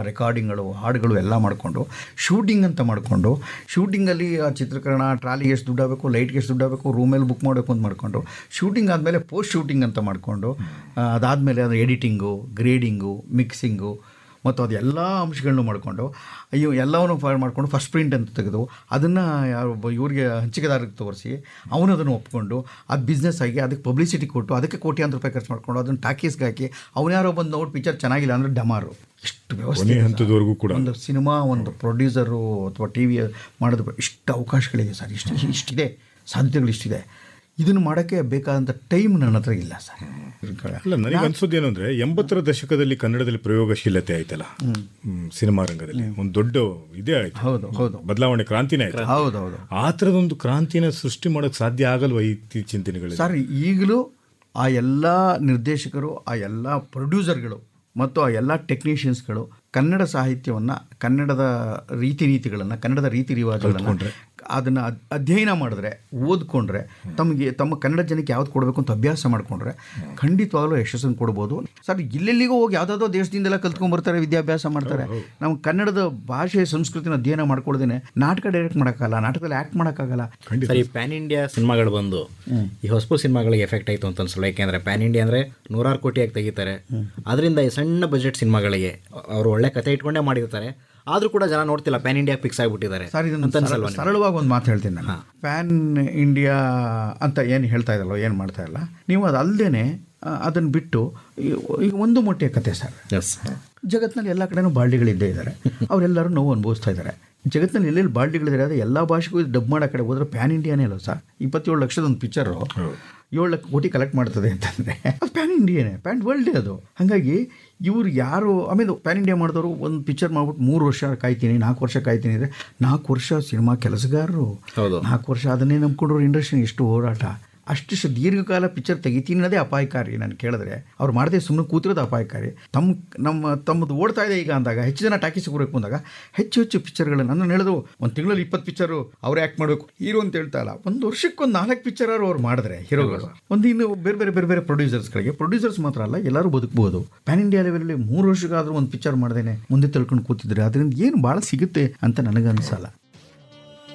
ರೆಕಾರ್ಡಿಂಗ್ಗಳು ಹಾಡುಗಳು ಎಲ್ಲ ಮಾಡಿಕೊಂಡು ಶೂಟಿಂಗ್ ಅಂತ ಮಾಡಿಕೊಂಡು ಶೂಟಿಂಗಲ್ಲಿ ಆ ಚಿತ್ರೀಕರಣ ಟ್ರಾಲಿಗೆ ಎಷ್ಟು ದುಡ್ಡು ಆಗಬೇಕು ಲೈಟ್ಗೆ ಎಷ್ಟು ದುಡ್ಡು ಆಗಬೇಕು ರೂಮಲ್ಲಿ ಬುಕ್ ಮಾಡಬೇಕು ಅಂತ ಮಾಡಿಕೊಂಡು ಶೂಟಿಂಗ್ ಆದಮೇಲೆ ಪೋಸ್ಟ್ ಶೂಟಿಂಗ್ ಅಂತ ಮಾಡಿಕೊಂಡು ಅದಾದಮೇಲೆ ಅದು ಎಡಿಟಿಂಗು ಗ್ರೇಡಿಂಗು ಮಿಕ್ಸಿಂಗು ಮತ್ತು ಅದು ಎಲ್ಲ ಅಂಶಗಳನ್ನು ಮಾಡಿಕೊಂಡು ಅಯ್ಯೋ ಎಲ್ಲವನ್ನು ಫೈಲ್ ಮಾಡಿಕೊಂಡು ಫಸ್ಟ್ ಪ್ರಿಂಟ್ ಅಂತ ತೆಗೆದು ಅದನ್ನು ಯಾರೊಬ್ಬ ಇವ್ರಿಗೆ ಹಂಚಿಕೆದಾರರಿಗೆ ತೋರಿಸಿ ಅವನು ಅದನ್ನು ಒಪ್ಕೊಂಡು ಅದು ಬಿಸ್ನೆಸ್ ಆಗಿ ಅದಕ್ಕೆ ಪಬ್ಲಿಸಿಟಿ ಕೊಟ್ಟು ಅದಕ್ಕೆ ಕೋಟ್ಯಾಂತರ ರೂಪಾಯಿ ಖರ್ಚು ಮಾಡ್ಕೊಂಡು ಅದನ್ನು ಟಾಕೀಸ್ಗೆ ಹಾಕಿ ಅವನ್ಯಾರೋ ಬಂದು ನೋಡಿ ಪಿಕ್ಚರ್ ಚೆನ್ನಾಗಿಲ್ಲ ಅಂದರೆ ಡಮಾರು ಇಷ್ಟು ವ್ಯವಸ್ಥೆ ಕೊನೆ ಇದೆ ಸರ್. ಹಂತದವರೆಗೂ ಕೂಡ ಒಂದು ಸಿನಿಮಾ ಒಂದು ಪ್ರೊಡ್ಯೂಸರು ಅಥವಾ ಟಿ ವಿ ಮಾಡೋದು ಇಷ್ಟು ಅವಕಾಶಗಳಿದೆ ಸರ್ ಇಷ್ಟು ಇಷ್ಟಿದೆ ಸಾಧ್ಯತೆಗಳು ಇಷ್ಟಿದೆ ಇದನ್ನು ಮಾಡೋಕ್ಕೆ ಬೇಕಾದಂಥ ಟೈಮ್ ನನ್ನ ಹತ್ರ ಇಲ್ಲ ಸರ್ ಅಲ್ಲ ನನಗೆ ಅನ್ಸೋದು ಏನು ಅಂದ್ರೆ ಎಂಬತ್ತರ ದಶಕದಲ್ಲಿ ಕನ್ನಡದಲ್ಲಿ ಪ್ರಯೋಗಶೀಲತೆ ಆಯ್ತಲ್ಲ ಹ್ಮ್, ಸಿನಿಮಾ ರಂಗದಲ್ಲಿ ಒಂದು ದೊಡ್ಡ ಇದೇ ಆಯ್ತು ಹೌದು ಹೌದು ಬದಲಾವಣೆ ಕ್ರಾಂತಿನೇ ಆಯ್ತು ಹೌದು ಹೌದು ಆ ಥರದೊಂದು ಕ್ರಾಂತಿನ ಸೃಷ್ಟಿ ಮಾಡೋಕೆ ಸಾಧ್ಯ ಆಗಲ್ವಾ ಇತ್ತೀಚಿನ ದಿನಗಳಲ್ಲಿ ಸರ್ ಈಗಲೂ ಆ ಎಲ್ಲ ನಿರ್ದೇಶಕರು ಆ ಎಲ್ಲ ಪ್ರೊಡ್ಯೂಸರ್ಗಳು ಮತ್ತು ಆ ಎಲ್ಲ ಟೆಕ್ನಿಷಿಯನ್ಸ್ಗಳು ಕನ್ನಡ ಸಾಹಿತ್ಯವನ್ನು ಕನ್ನಡದ ರೀತಿ ನೀತಿಗಳನ್ನು ಕನ್ನಡದ ರೀತಿ ರಿವಾಜುಗಳನ್ನು ಅದನ್ನು ಅಧ್ಯಯನ ಮಾಡಿದ್ರೆ ಓದ್ಕೊಂಡ್ರೆ ತಮಗೆ ತಮ್ಮ ಕನ್ನಡ ಜನಕ್ಕೆ ಯಾವ್ದು ಕೊಡಬೇಕು ಅಂತ ಅಭ್ಯಾಸ ಮಾಡಿಕೊಂಡ್ರೆ ಖಂಡಿತವಾಗ್ಲೂ ಯಶಸ್ಸನ್ನು ಕೊಡ್ಬೋದು ಸರ್ ಎಲ್ಲೆಲ್ಲಿಗೂ ಹೋಗಿ ಯಾವುದಾದ್ರೋ ದೇಶದಿಂದೆಲ್ಲ ಕಲ್ತ್ಕೊಂಡ್ಬರ್ತಾರೆ ವಿದ್ಯಾಭ್ಯಾಸ ಮಾಡ್ತಾರೆ ನಮ್ಮ ಕನ್ನಡದ ಭಾಷೆ ಸಂಸ್ಕೃತಿನ ಅಧ್ಯಯನ ಮಾಡ್ಕೊಳ್ದೇನೆ ನಾಟಕ ಡೈರೆಕ್ಟ್ ಮಾಡೋಕ್ಕಾಗಲ್ಲ ನಾಟಕದಲ್ಲಿ ಆ್ಯಕ್ಟ್ ಮಾಡೋಕ್ಕಾಗಲ್ಲ ಸರ್ ಈ ಪ್ಯಾನ್ ಇಂಡಿಯಾ ಸಿನಿಮಾಗಳು ಬಂದು ಈ ಹೊಸಪು ಸಿನಿಮಾಗಳಿಗೆ ಎಫೆಕ್ಟ್ ಆಯಿತು ಅಂತ ಅನ್ಸಲ್ಲ ಯಾಕೆಂದ್ರೆ ಪ್ಯಾನ್ ಇಂಡಿಯಾ ಅಂದರೆ ನೂರಾರು ಕೋಟಿಯಾಗಿ ತೆಗಿತಾರೆ ಅದರಿಂದ ಈ ಸಣ್ಣ ಬಜೆಟ್ ಸಿನಿಮಾಗಳಿಗೆ ಅವರು ಒಳ್ಳೆ ಕತೆ ಇಟ್ಕೊಂಡೇ ಮಾಡಿರ್ತಾರೆ ಆದರೂ ಕೂಡ ಜನ ನೋಡ್ತಿಲ್ಲ ಪ್ಯಾನ್ ಇಂಡಿಯಾ ಫಿಕ್ಸ್ ಆಗಿಬಿಟ್ಟಿದ್ದಾರೆ ಸರ್ ಇದನ್ನು ಅಂತ ಅನ್ಸಲ್ವಾ ನಿಮ್ಗೆ? ಸರಳವಾಗಿ ಒಂದು ಮಾತು ಹೇಳ್ತೀನಿ ನಾನು ಪ್ಯಾನ್ ಇಂಡಿಯಾ ಅಂತ ಏನು ಹೇಳ್ತಾ ಇದ್ದಲ್ಲ ಏನು ಮಾಡ್ತಾ ಇಲ್ಲ ನೀವು ಅದು ಅಲ್ಲದೆ ಅದನ್ನು ಬಿಟ್ಟು ಈ- ಈಗ ಒಂದು ಮೊಟ್ಟೆ ಕತೆ ಸರ್ ಎಸ್ ಜಗತ್ತಿನಲ್ಲಿ ಎಲ್ಲ ಕಡೆನೂ ಬಾಲ್ಡಿಗಳಿದ್ದೇ ಇದ್ದಾರೆ ಅವರೆಲ್ಲರೂ ನೋವು ಅನುಭವಿಸ್ತಾ ಇದ್ದಾರೆ ಜಗತ್ತಿನಲ್ಲಿ ಎಲ್ಲೆಲ್ಲಿ ಬಾಲ್ಡಿಗಳಿದ್ದಾರೆ ಅದು ಎಲ್ಲ ಭಾಷೆಗೂ ಡಬ್ ಮಾಡೋ ಕಡೆ ಹೋದ್ರೆ ಪ್ಯಾನ್ ಇಂಡಿಯಾನೇ ಅಲ್ಲ ಸರ್ ಇಪ್ಪತ್ತೇಳು ಲಕ್ಷದ ಒಂದು ಪಿಕ್ಚರು ಏಳು ಲಕ್ಷ ಕೋಟಿ ಕಲೆಕ್ಟ್ ಮಾಡ್ತದೆ ಅಂತಂದರೆ ಅದು ಪ್ಯಾನ್ ಇಂಡಿಯಾನೇ ಪ್ಯಾನ್ ವರ್ಲ್ಡೇ ಅದು ಹಾಗಾಗಿ ಇವ್ರು ಯಾರು ಆಮೇಲೆ ಪ್ಯಾನ್ ಇಂಡಿಯಾ ಮಾಡಿದವರು ಒಂದು ಪಿಕ್ಚರ್ ಮಾಡ್ಬಿಟ್ಟು ಮೂರು ವರ್ಷ ಕಾಯ್ತೀನಿ ನಾಲ್ಕು ವರ್ಷ ಕಾಯ್ತೀನಿ ಅಂದರೆ ನಾಲ್ಕು ವರ್ಷ ಸಿನಿಮಾ ಕೆಲಸಗಾರರು ಹೌದು. ನಾಲ್ಕು ವರ್ಷ ಅದನ್ನೇ ನಂಬ್ಕೊಂಡ್ರು ಇಂಡಸ್ಟ್ರಿ ಎಷ್ಟು ಹೋರಾಟ ಅಷ್ಟು ದೀರ್ಘಕಾಲ ಪಿಕ್ಚರ್ ತೆಗಿತೀನಿ ಅನ್ನೋದೇ ಅಪಾಯಕಾರಿ ನಾನು ಕೇಳಿದ್ರೆ ಅವ್ರು ಮಾಡದೆ ಸುಮ್ಮನೆ ಕೂತಿರೋದು ಅಪಾಯಕಾರಿ ತಮ್ಮ ನಮ್ಮ ತಮ್ಮದು ಓಡ್ತಾ ಇದೆ ಈಗ ಅಂದಾಗ ಹೆಚ್ಚು ಜನ ಟಾಕೀಸ್ ಹೋಗ್ಬೇಕು ಅಂದಾಗ ಹೆಚ್ಚು ಹೆಚ್ಚು ಪಿಕ್ಚರ್ಗಳನ್ನು ನಾನು ಹೇಳೋದು ಒಂದು ತಿಂಗಳಲ್ಲಿ ಇಪ್ಪತ್ತು ಪಿಕ್ಚರು ಅವ್ರು ಆ್ಯಕ್ಟ್ ಮಾಡಬೇಕು ಹೀರೋ ಅಂತ ಹೇಳ್ತಾ ಇಲ್ಲ ಒಂದು ವರ್ಷಕ್ಕೆ ಒಂದು ನಾಲ್ಕು ಪಿಕ್ಚರ್ ಅವ್ರು ಮಾಡಿದ್ರೆ ಹೀರೋಗಳು ಒಂದು ಇನ್ನು ಬೇರೆ ಬೇರೆ ಬೇರೆ ಬೇರೆ ಪ್ರೊಡ್ಯೂಸರ್ಸ್ಗಳಿಗೆ ಪ್ರೊಡ್ಯೂಸರ್ಸ್ ಮಾತ್ರ ಅಲ್ಲ ಎಲ್ಲರೂ ಬದುಕಬಹುದು ಪ್ಯಾನ್ ಇಂಡಿಯಾ ಲೆವೆಲಲ್ಲಿ ಮೂರು ವರ್ಷಕ್ಕಾದರೂ ಒಂದು ಪಿಕ್ಚರ್ ಮಾಡ್ದೇನೆ ಮುಂದೆ ತಿಳ್ಕೊಂಡು ಕೂತಿದ್ರೆ ಅದರಿಂದ ಏನು ಭಾಳ ಸಿಗುತ್ತೆ ಅಂತ ನನಗನ್ಸಲ್ಲ